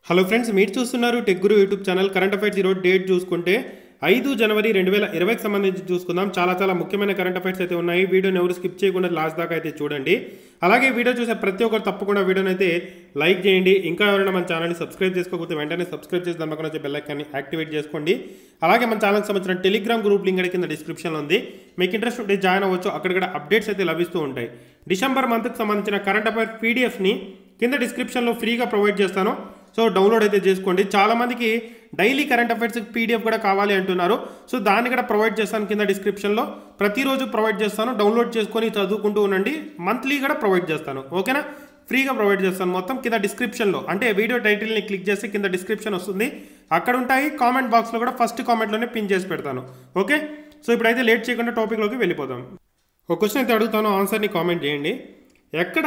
hello friends మీరు చూస్తున్నారు tech guru YouTube channel current affairs ఈరోజు డేట్ చూసుకుంటే ఐదు జనవరి రెండు వేల ఇరవైకి సంబంధించి చూసుకుందాం చాలా చాలా ముఖ్యమైన కరెంట్ అఫైర్స్ అయితే ఉన్నాయి వీడియోని ఎవరు స్కిప్ చేయకుండా లాస్ట్ దాకా అయితే చూడండి అలాగే వీడియో చూసే ప్రతి ఒక్కరు తప్పకుండా వీడియోని అయితే లైక్ చేయండి ఇంకా ఎవరైనా మన ఛానల్ని సబ్స్క్రైబ్ చేసుకోకపోతే వెంటనే సబ్స్క్రైబ్ చేసి దాని పక్కన వచ్చే బెల్ ఐకాన్ని యాక్టివేట్ చేసుకోండి అలాగే మన ఛానల్కి సంబంధించిన టెలిగ్రామ్ గ్రూప్ లింక్ అనేది కింద డిస్క్రిప్షన్లో ఉంది మీకు ఇంట్రెస్ట్ ఉంటే జాయిన్ అవ్వచ్చు అక్కడ కూడా అప్డేట్స్ అయితే లభిస్తూ ఉంటాయి డిసెంబర్ మంత్కి సంబంధించిన కరెంట్ అఫైర్ పీడిఎఫ్ని కింద డిస్క్రిప్షన్లో ఫ్రీగా ప్రొవైడ్ చేస్తాను సో డౌన్లోడ్ అయితే చేసుకోండి చాలామందికి డైలీ కరెంట్ అఫైర్స్ పీడిఎఫ్ కూడా కావాలి అంటున్నారు సో దాన్ని కూడా ప్రొవైడ్ చేస్తాను కింద డిస్క్రిప్షన్లో ప్రతిరోజు ప్రొవైడ్ చేస్తాను డౌన్లోడ్ చేసుకొని చదువుకుంటూ ఉండండి మంత్లీ కూడా ప్రొవైడ్ చేస్తాను ఓకేనా ఫ్రీగా ప్రొవైడ్ చేస్తాను మొత్తం కింద డిస్క్రిప్షన్లో అంటే వీడియో టైటిల్ని క్లిక్ చేస్తే కింద డిస్క్రిప్షన్ వస్తుంది అక్కడ ఉంటాయి కామెంట్ బాక్స్లో కూడా ఫస్ట్ కామెంట్లోనే పిన్ చేసి పెడతాను ఓకే సో ఇప్పుడైతే లేట్ చేయకుండా టాపిక్లోకి వెళ్ళిపోదాం ఒక క్వశ్చన్ అయితే అడుగుతాను ఆన్సర్ని కామెంట్ చేయండి ఎక్కడ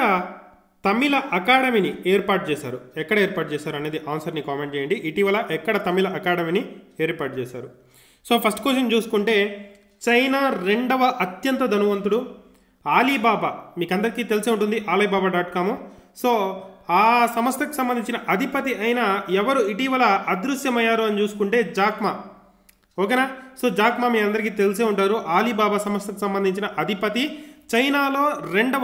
తమిళ అకాడమీని ఏర్పాటు చేశారు ఎక్కడ ఏర్పాటు చేశారు అనేది ఆన్సర్ని కామెంట్ చేయండి ఇటీవల ఎక్కడ తమిళ అకాడమీని ఏర్పాటు చేశారు సో ఫస్ట్ క్వశ్చన్ చూసుకుంటే చైనా రెండవ అత్యంత ధనవంతుడు ఆలీబాబా మీకు అందరికీ తెలిసే ఉంటుంది ఆలీబాబా డాట్ కాము సో ఆ సంస్థకు సంబంధించిన అధిపతి అయిన ఎవరు ఇటీవల అదృశ్యమయ్యారు అని చూసుకుంటే జాక్మా ఓకేనా సో జాక్మా మీ అందరికీ తెలిసే ఉంటారు ఆలీబాబా సంస్థకు సంబంధించిన అధిపతి చైనాలో రెండవ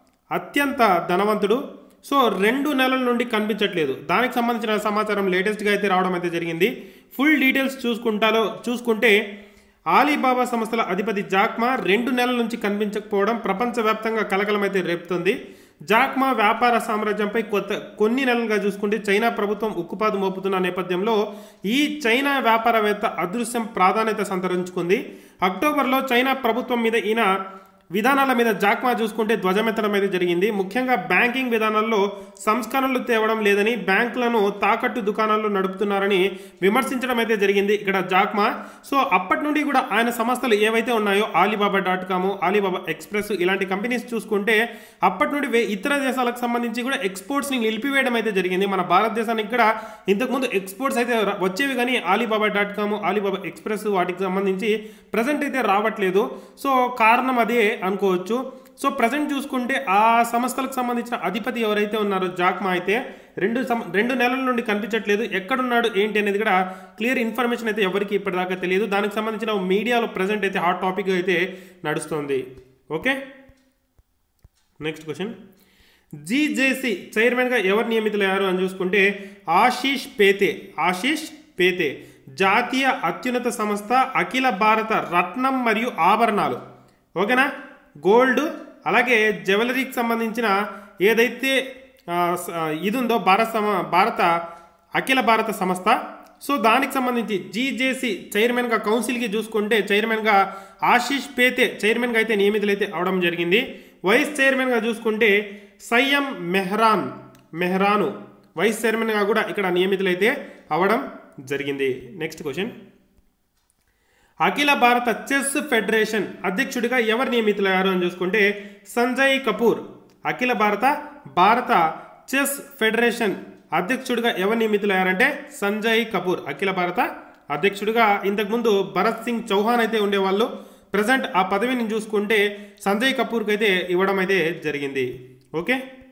అత్యంత ధనవంతుడు సో రెండు నెలల నుండి కనిపించట్లేదు దానికి సంబంధించిన సమాచారం లేటెస్ట్గా అయితే రావడం అయితే జరిగింది ఫుల్ డీటెయిల్స్ చూసుకుంటాలో చూసుకుంటే ఆలీబాబా సంస్థల అధిపతి జాక్మా రెండు నెలల నుంచి కనిపించకపోవడం ప్రపంచవ్యాప్తంగా కలకలం అయితే రేపుతుంది జాక్మా వ్యాపార సామ్రాజ్యంపై కొత్త కొన్ని నెలలుగా చూసుకుంటే చైనా ప్రభుత్వం ఉక్కుపాదు మోపుతున్న నేపథ్యంలో ఈ చైనా వ్యాపారవేత్త అదృశ్యం ప్రాధాన్యత సంతరించుకుంది అక్టోబర్లో చైనా ప్రభుత్వం మీద ఈయన విధానాల మీద జాక్మా చూసుకుంటే ధ్వజమెత్తడం అయితే జరిగింది ముఖ్యంగా బ్యాంకింగ్ విధానాల్లో సంస్కరణలు తేవడం లేదని బ్యాంకులను తాకట్టు దుకాణాల్లో నడుపుతున్నారని విమర్శించడం అయితే జరిగింది ఇక్కడ జాక్మా సో అప్పటి నుండి కూడా ఆయన సంస్థలు ఏవైతే ఉన్నాయో Alibaba dot com Alibaba Express ఇలాంటి కంపెనీస్ చూసుకుంటే అప్పటి నుండి వే- ఇతర దేశాలకు సంబంధించి కూడా ఎక్స్పోర్ట్స్ని నిలిపివేయడం అయితే జరిగింది మన భారతదేశానికి కూడా ఇంతకుముందు ఎక్స్పోర్ట్స్ అయితే ర- వచ్చేవి కానీ Alibaba dot com Alibaba Express వాటికి సంబంధించి ప్రజెంట్ అయితే రావట్లేదు సో కారణం అదే అనుకోవచ్చు సో ప్రజెంట్ చూసుకుంటే ఆ సంస్థలకు సంబంధించిన అధిపతి ఎవరైతే ఉన్నారో జాక్మా అయితే రెండు సం రెండు నెలల నుండి కనిపించట్లేదు ఎక్కడున్నాడు ఏంటి అనేది కూడా క్లియర్ ఇన్ఫర్మేషన్ అయితే ఎవరికి ఇప్పటిదాకా తెలియదు దానికి సంబంధించిన మీడియాలో ప్రజెంట్ అయితే హాట్ టాపిక్ అయితే నడుస్తుంది ఓకే నెక్స్ట్ క్వశ్చన్ జీజేసీ చైర్మన్గా ఎవరు నియమితులయ్యారు అని చూసుకుంటే ఆశీష్ పేతే ఆశీష్ పేతే జాతీయ అత్యున్నత సంస్థ అఖిల భారత రత్నం మరియు ఆభరణాలు ఓకేనా గోల్డ్ అలాగే జ్యువెలరీకి సంబంధించిన ఏదైతే ఆ, స- ఆ, ఇది ఉందో భారత సమ భారత అఖిల భారత సంస్థ సో దానికి సంబంధించి జీజేసీ చైర్మన్గా కౌన్సిల్కి చూసుకుంటే చైర్మన్గా ఆశీష్ పేతే చైర్మన్గా అయితే నియమితులైతే అవడం జరిగింది వైస్ చైర్మన్గా చూసుకుంటే సయ్యం మెహ్రాన్ మెహ్రాను వైస్ చైర్మన్గా కూడా ఇక్కడ నియమితులైతే అవడం జరిగింది నెక్స్ట్ క్వశ్చన్ అఖిల భారత చెస్ ఫెడరేషన్ అధ్యక్షుడిగా ఎవరు నియమితులయ్యారు అని చూసుకుంటే సంజయ్ కపూర్ అఖిల భారత భారత చెస్ ఫెడరేషన్ అధ్యక్షుడిగా ఎవరు నియమితులయ్యారంటే సంజయ్ కపూర్ అఖిల భారత అధ్యక్షుడిగా ఇంతకుముందు భరత్ సింగ్ చౌహాన్ అయితే ఉండేవాళ్ళు ప్రజెంట్ ఆ పదవిని చూసుకుంటే సంజయ్ కపూర్కి అయితే ఇవ్వడం అయితే జరిగింది ఓకే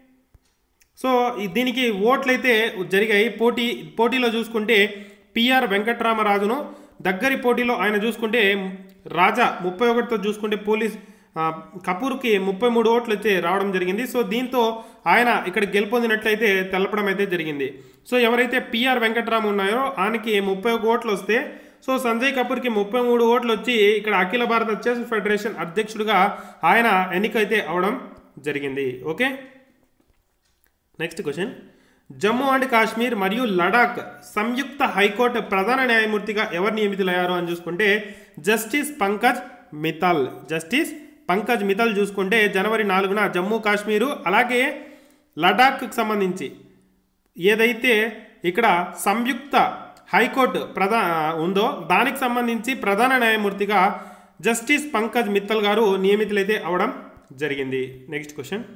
సో ఈ- దీనికి ఓట్లయితే జరిగాయి పోటీ పోటీలో చూసుకుంటే పిఆర్ వెంకట్రామరాజును దగ్గరి పోటీలో ఆయన చూసుకుంటే రాజా ముప్పై ఒకటితో చూసుకుంటే పోలీస్ ఆ, కపూర్కి ముప్పై మూడు ఓట్లు అయితే రావడం జరిగింది సో దీంతో ఆయన ఇక్కడ గెలుపొందినట్లయితే తెలపడం అయితే జరిగింది సో ఎవరైతే పిఆర్ వెంకట్రామ్ ఉన్నారో ఆయనకి ముప్పై ఒక ఓట్లు వస్తే సో సంజయ్ కపూర్కి ముప్పై మూడు ఓట్లు వచ్చి ఇక్కడ అఖిల భారత చెస్ ఫెడరేషన్ అధ్యక్షుడిగా ఆయన ఎన్నికైతే అవడం జరిగింది okay next question Jammu and Kashmir మరియు లడాక్ సంయుక్త హైకోర్టు ప్రధాన న్యాయమూర్తిగా ఎవరు నియమితులయ్యారు అని చూసుకుంటే జస్టిస్ పంకజ్ మితల్ జస్టిస్ పంకజ్ మితల్ చూసుకుంటే జనవరి నాలుగున జమ్మూ కాశ్మీరు అలాగే లడాక్కి సంబంధించి ఏదైతే ఇక్కడ సంయుక్త హైకోర్టు ప్రధా ఉందో దానికి సంబంధించి ప్రధాన న్యాయమూర్తిగా జస్టిస్ పంకజ్ మిత్తల్ గారు నియమితులైతే అవడం జరిగింది నెక్స్ట్ క్వశ్చన్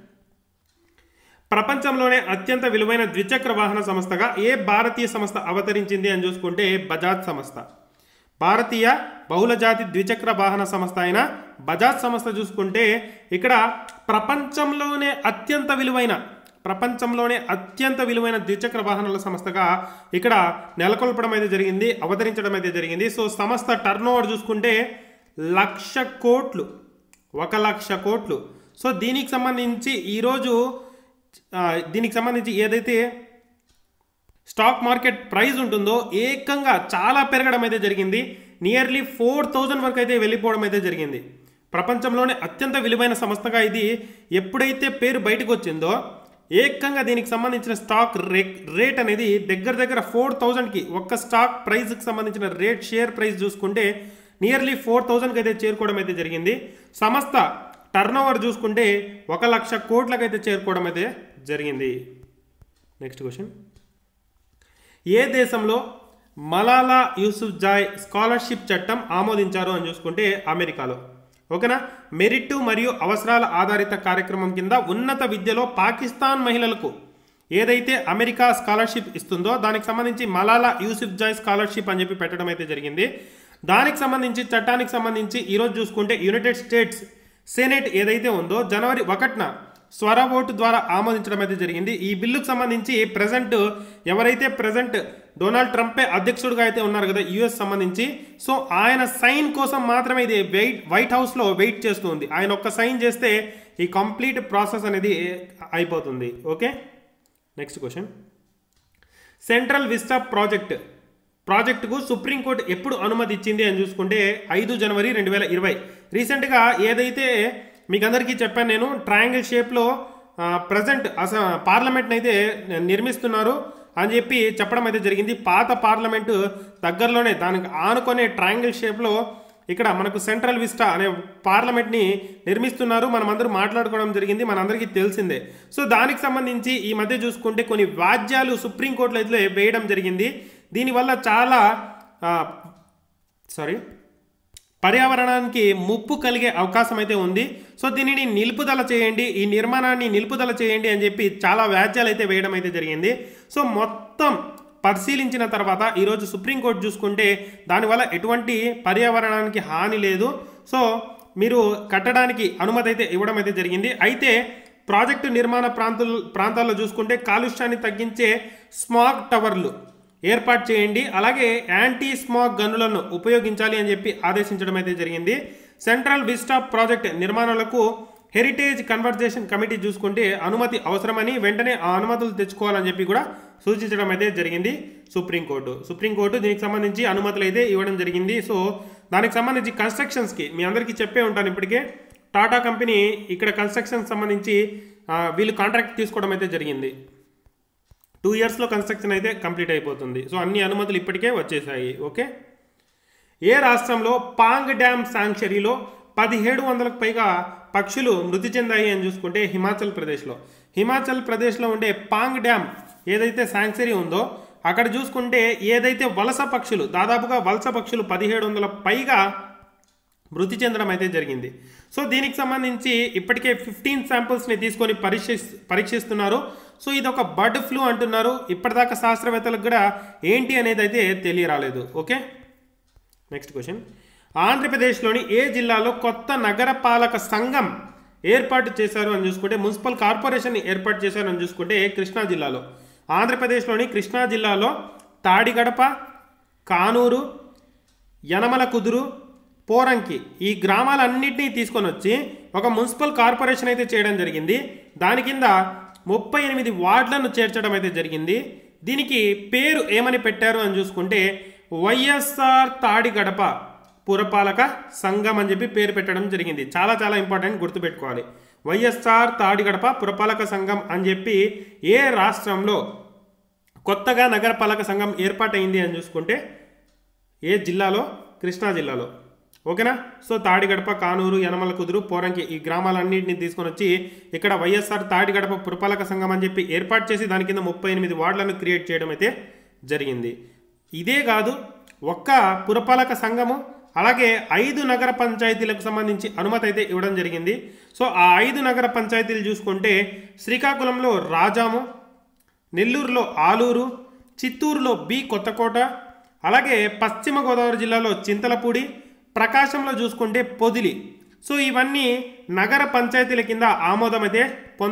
ప్రపంచంలోనే అత్యంత విలువైన ద్విచక్ర వాహన సంస్థగా ఏ భారతీయ సంస్థ అవతరించింది అని చూసుకుంటే బజాజ్ సంస్థ భారతీయ బహుళజాతి ద్విచక్ర వాహన సంస్థ అయిన బజాజ్ సంస్థ చూసుకుంటే ఇక్కడ ప్రపంచంలోనే అత్యంత విలువైన ప్రపంచంలోనే అత్యంత విలువైన ద్విచక్ర వాహనాల సంస్థగా ఇక్కడ నెలకొల్పడం అయితే జరిగింది అవతరించడం అయితే జరిగింది సో సంస్థ టర్న్ ఓవర్ చూసుకుంటే లక్ష కోట్లు ఒక లక్ష కోట్లు సో దీనికి సంబంధించి ఈరోజు ఆ, దీనికి సంబంధించి ఏదైతే స్టాక్ మార్కెట్ ప్రైస్ ఉంటుందో ఏకంగా చాలా పెరగడం అయితే జరిగింది నియర్లీ ఫోర్ థౌజండ్ వరకు అయితే వెళ్ళిపోవడం అయితే జరిగింది ప్రపంచంలోనే అత్యంత విలువైన సంస్థగా ఇది ఎప్పుడైతే పేరు బయటకు వచ్చిందో ఏకంగా దీనికి సంబంధించిన స్టాక్ రే రేట్ అనేది దగ్గర దగ్గర ఫోర్ థౌజండ్కి ఒక్క స్టాక్ ప్రైస్కి సంబంధించిన రేట్ షేర్ ప్రైస్ చూసుకుంటే నియర్లీ ఫోర్ థౌజండ్కి అయితే చేరుకోవడం అయితే జరిగింది సంస్థ టర్న్ ఓవర్ చూసుకుంటే ఒక లక్ష కోట్లకైతే చేరుకోవడం అయితే జరిగింది నెక్స్ట్ క్వశ్చన్ ఏ దేశంలో మలాలా యూసుఫ్ జాయ్ స్కాలర్షిప్ చట్టం ఆమోదించారు అని చూసుకుంటే అమెరికాలో ఓకేనా మెరిట్ మరియు అవసరాల ఆధారిత కార్యక్రమం కింద ఉన్నత విద్యలో పాకిస్తాన్ మహిళలకు ఏదైతే అమెరికా స్కాలర్షిప్ ఇస్తుందో దానికి సంబంధించి మలాలా యూసుఫ్ జాయ్ స్కాలర్షిప్ అని చెప్పి పెట్టడం అయితే జరిగింది దానికి సంబంధించి చట్టానికి సంబంధించి ఈరోజు చూసుకుంటే యునైటెడ్ స్టేట్స్ సెనేట్ ఏదైతే ఉందో జనవరి ఒకటిన స్వర ఓటు ద్వారా ఆమోదించడం అయితే జరిగింది ఈ బిల్లుకు సంబంధించి ప్రజెంట్ ఎవరైతే ప్రజెంట్ డొనాల్డ్ ట్రంపే అధ్యక్షుడిగా అయితే ఉన్నారు కదా యుఎస్ సంబంధించి సో ఆయన సైన్ కోసం మాత్రమే ఇది వెయిట్ వైట్ హౌస్లో వెయిట్ చేస్తుంది ఆయన ఒక్క సైన్ చేస్తే ఈ కంప్లీట్ ప్రాసెస్ అనేది అయిపోతుంది okay next question central vista project ప్రాజెక్టుకు సుప్రీంకోర్టు ఎప్పుడు అనుమతి ఇచ్చింది అని చూసుకుంటే ఐదు జనవరి రెండు వేల ఇరవై రీసెంట్గా ఏదైతే మీకు అందరికీ చెప్పాను నేను ట్రయాంగిల్ షేప్లో ప్రజెంట్ అస పార్లమెంట్ని అయితే నిర్మిస్తున్నారు అని చెప్పి చెప్పడం అయితే జరిగింది పాత పార్లమెంటు దగ్గరలోనే దానికి ఆనుకునే ట్రయాంగిల్ షేప్లో ఇక్కడ మనకు సెంట్రల్ విస్టా అనే పార్లమెంట్ని నిర్మిస్తున్నారు మనం అందరూ మాట్లాడుకోవడం జరిగింది మనందరికీ తెలిసిందే సో దానికి సంబంధించి ఈ మధ్య చూసుకుంటే కొన్ని వాద్యాలు సుప్రీంకోర్టులో అయితే వేయడం జరిగింది దీనివల్ల చాలా సారీ పర్యావరణానికి ముప్పు కలిగే అవకాశం అయితే ఉంది సో దీనిని నిలుపుదల చేయండి ఈ నిర్మాణాన్ని నిలుపుదల చేయండి అని చెప్పి చాలా వ్యాజ్యాలు అయితే వేయడం అయితే జరిగింది సో మొత్తం పరిశీలించిన తర్వాత ఈరోజు సుప్రీంకోర్టు చూసుకుంటే దానివల్ల ఎటువంటి పర్యావరణానికి హాని లేదు సో మీరు కట్టడానికి అనుమతి అయితే ఇవ్వడం అయితే జరిగింది అయితే ప్రాజెక్టు నిర్మాణ ప్రాంతాలు ప్రాంతాల్లో చూసుకుంటే కాలుష్యాన్ని తగ్గించే స్మాగ్ టవర్లు ఏర్పాటు చేయండి అలాగే యాంటీ స్మాగ్ గన్నులను ఉపయోగించాలి అని చెప్పి ఆదేశించడం అయితే జరిగింది సెంట్రల్ విస్టా ప్రాజెక్ట్ నిర్మాణాలకు హెరిటేజ్ కన్వర్జేషన్ కమిటీ చూసుకుంటే అనుమతి అవసరమని వెంటనే ఆ అనుమతులు తెచ్చుకోవాలని చెప్పి కూడా సూచించడం అయితే జరిగింది సుప్రీంకోర్టు సుప్రీంకోర్టు దీనికి సంబంధించి అనుమతులు అయితే ఇవ్వడం జరిగింది సో దానికి సంబంధించి కన్స్ట్రక్షన్స్కి మీ అందరికీ చెప్పే ఉంటాను ఇప్పటికే టాటా కంపెనీ ఇక్కడ కన్స్ట్రక్షన్ సంబంధించి ఆ, వీళ్ళు కాంట్రాక్ట్ తీసుకోవడం అయితే జరిగింది టూ ఇయర్స్లో కన్స్ట్రక్షన్ అయితే కంప్లీట్ అయిపోతుంది సో అన్ని అనుమతులు ఇప్పటికే వచ్చేసాయి ఓకే ఏ రాష్ట్రంలో పాంగ్ డ్యామ్ శాంక్చరీలో పదిహేడు వందలకు పైగా పక్షులు మృతి చెందాయి అని చూసుకుంటే హిమాచల్ ప్రదేశ్లో హిమాచల్ ప్రదేశ్లో ఉండే పాంగ్ డ్యామ్ ఏదైతే శాంక్చరీ ఉందో అక్కడ చూసుకుంటే ఏదైతే వలస పక్షులు దాదాపుగా వలస పక్షులు పదిహేడు వందల పైగా మృతి చెందడం అయితే జరిగింది సో దీనికి సంబంధించి ఇప్పటికే ఫిఫ్టీన్ శాంపుల్స్ని తీసుకొని పరీక్ష పరీక్షిస్తున్నారు సో ఇది ఒక బర్డ్ ఫ్లూ అంటున్నారు ఇప్పటిదాకా శాస్త్రవేత్తలకు కూడా ఏంటి అనేది అయితే తెలియరాలేదు ఓకే నెక్స్ట్ క్వశ్చన్ ఆంధ్రప్రదేశ్లోని ఏ జిల్లాలో కొత్త నగరపాలక సంఘం ఏర్పాటు చేశారు అని చూసుకుంటే మున్సిపల్ కార్పొరేషన్ ఏర్పాటు చేశారు అని చూసుకుంటే కృష్ణా జిల్లాలో ఆంధ్రప్రదేశ్లోని కృష్ణా జిల్లాలో తాడిగడప కానూరు యనమల కుదురు పోరంకి ఈ గ్రామాలన్నింటినీ తీసుకొని వచ్చి ఒక మున్సిపల్ కార్పొరేషన్ అయితే చేయడం జరిగింది దాని కింద ముప్పై ఎనిమిది వార్డులను చేర్చడం అయితే జరిగింది దీనికి పేరు ఏమని పెట్టారు అని చూసుకుంటే వైఎస్ఆర్ తాడి గడప పురపాలక సంఘం అని చెప్పి పేరు పెట్టడం జరిగింది చాలా చాలా ఇంపార్టెంట్ గుర్తుపెట్టుకోవాలి వైఎస్ఆర్ తాడి గడప పురపాలక సంఘం అని చెప్పి ఏ రాష్ట్రంలో కొత్తగా నగరపాలక సంఘం ఏర్పాటైంది అని చూసుకుంటే ఏ జిల్లాలో కృష్ణా జిల్లాలో ఓకేనా సో తాడిగడప కానూరు యనమల కుదురు పోరంకి ఈ గ్రామాలన్నింటినీ తీసుకొని వచ్చి ఇక్కడ వైఎస్ఆర్ తాడిగడప పురపాలక సంఘం అని చెప్పి ఏర్పాటు చేసి దాని కింద ముప్పై ఎనిమిది వార్డులను క్రియేట్ చేయడం అయితే జరిగింది ఇదే కాదు ఒక్క పురపాలక సంఘము అలాగే ఐదు నగర పంచాయతీలకు సంబంధించి అనుమతి అయితే ఇవ్వడం జరిగింది సో ఆ ఐదు నగర పంచాయతీలు చూసుకుంటే శ్రీకాకుళంలో రాజాము నెల్లూరులో ఆలూరు చిత్తూరులో బి కొత్తకోట అలాగే పశ్చిమ గోదావరి జిల్లాలో చింతలపూడి ప్రకాశంలో చూసుకుంటే పొదిలి సో ఇవన్నీ నగర పంచాయతీల కింద ఆమోదం అయితే పొందడం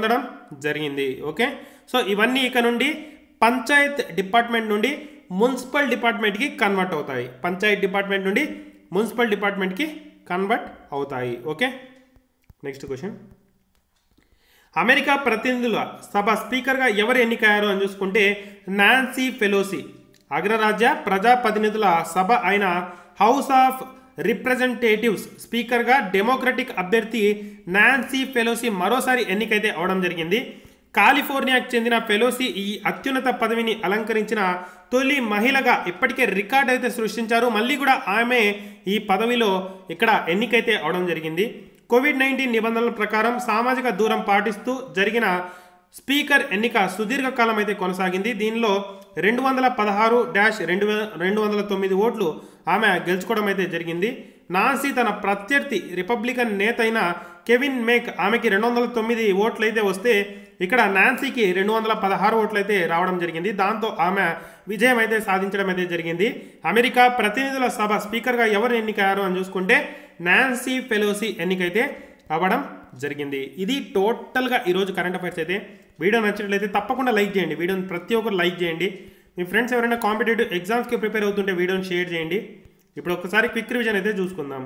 జరిగింది ఓకే సో ఇవన్నీ ఇక నుండి పంచాయత్ డిపార్ట్మెంట్ నుండి మున్సిపల్ డిపార్ట్మెంట్కి కన్వర్ట్ అవుతాయి పంచాయత్ డిపార్ట్మెంట్ నుండి మున్సిపల్ డిపార్ట్మెంట్కి కన్వర్ట్ అవుతాయి ఓకే నెక్స్ట్ క్వశ్చన్ అమెరికా ప్రతినిధుల సభ స్పీకర్గా ఎవరు ఎన్నికయ్యారు అని చూసుకుంటే నాన్సీ ఫెలోసి అగ్రరాజ్య ప్రజాప్రతినిధుల సభ అయిన హౌస్ ఆఫ్ రిప్రజెంటేటివ్స్ స్పీకర్గా డెమోక్రటిక్ అభ్యర్థి నాన్సీ ఫెలోసి మరోసారి ఎన్నికైతే అవడం జరిగింది కాలిఫోర్నియాకు చెందిన ఫెలోసి ఈ అత్యున్నత పదవిని అలంకరించిన తొలి మహిళగా ఇప్పటికే రికార్డ్ అయితే సృష్టించారు మళ్ళీ కూడా ఆమె ఈ పదవిలో ఇక్కడ ఎన్నికైతే అవడం జరిగింది కోవిడ్ నైన్టీన్ నిబంధనల ప్రకారం సామాజిక దూరం పాటిస్తూ జరిగిన స్పీకర్ ఎన్నిక సుదీర్ఘకాలం అయితే కొనసాగింది దీనిలో రెండు వందల పదహారు డాష్ రెండు వే రెండు వందల తొమ్మిది ఓట్లు ఆమె గెలుచుకోవడం అయితే జరిగింది నాన్సీ తన ప్రత్యర్థి రిపబ్లికన్ నేత అయిన కెవిన్ మేక్ ఆమెకి రెండు వందల తొమ్మిది ఓట్లు అయితే వస్తే ఇక్కడ నాన్సీకి రెండు వందల పదహారు ఓట్లు అయితే రావడం జరిగింది దాంతో ఆమె విజయం అయితే సాధించడం అయితే జరిగింది అమెరికా ప్రతినిధుల సభ స్పీకర్గా ఎవరు ఎన్నికయ్యారు అని చూసుకుంటే నాన్సీ ఫెలోసి ఎన్నికైతే అవ్వడం జరిగింది ఇది టోటల్గా ఈరోజు కరెంట్ అఫైర్స్ అయితే వీడియో నచ్చినట్లయితే తప్పకుండా లైక్ చేయండి వీడియోని ప్రతి ఒక్కరు లైక్ చేయండి మీ ఫ్రెండ్స్ ఎవరైనా కాంపిటేటివ్ ఎగ్జామ్స్కి ప్రిపేర్ అవుతుంటే వీడియోని షేర్ చేయండి ఇప్పుడు ఒకసారి క్విక్ రివిజన్ అయితే చూసుకుందాం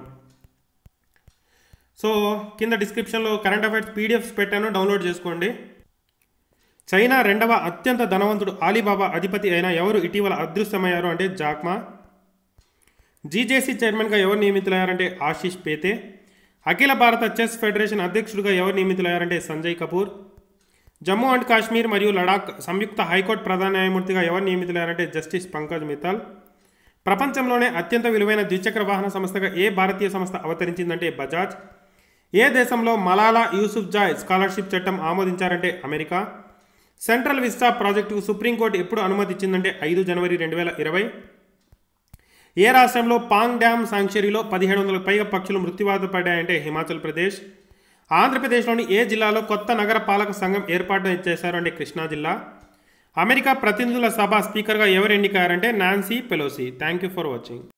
సో కింద డిస్క్రిప్షన్లో కరెంట్ అఫైర్స్ పీడిఎఫ్స్ పెట్టాను డౌన్లోడ్ చేసుకోండి చైనా రెండవ అత్యంత ధనవంతుడు ఆలీబాబా అధిపతి అయిన ఎవరు ఇటీవల అదృశ్యమయ్యారు అంటే జాక్మా జీజేసీ చైర్మన్గా ఎవరు నియమితులయ్యారంటే ఆశీష్ పేతే అఖిల భారత చెస్ ఫెడరేషన్ అధ్యక్షుడిగా ఎవరు నియమితులయ్యారంటే సంజయ్ కపూర్ జమ్మూ అండ్ కాశ్మీర్ మరియు లడాక్ సంయుక్త హైకోర్టు ప్రధాన న్యాయమూర్తిగా ఎవరు నియమితులయ్యారంటే జస్టిస్ పంకజ్ మిత్తాల్ ప్రపంచంలోనే అత్యంత విలువైన ద్విచక్ర వాహన సంస్థగా ఏ భారతీయ సంస్థ అవతరించిందంటే బజాజ్ ఏ దేశంలో మలాలా యూసుఫ్ జాయ్ స్కాలర్షిప్ చట్టం ఆమోదించారంటే అమెరికా సెంట్రల్ విస్టా ప్రాజెక్టుకు సుప్రీంకోర్టు ఎప్పుడు అనుమతి ఇచ్చిందంటే ఐదు జనవరి రెండు వేల ఇరవై ఏ రాష్ట్రంలో పాంగ్ డ్యామ్ సాంక్చరీలో పదిహేడు వందలకు పైగా పక్షులు మృత్యువాత పడ్డాయంటే హిమాచల్ ప్రదేశ్ ఆంధ్రప్రదేశ్లోని ఏ జిల్లాలో కొత్త నగర పాలక సంఘం ఏర్పాటు చేశారు అంటే కృష్ణా జిల్లా అమెరికా ప్రతినిధుల సభ స్పీకర్గా ఎవరు ఎన్నికయ్యారంటే Nancy Pelosi thank you for watching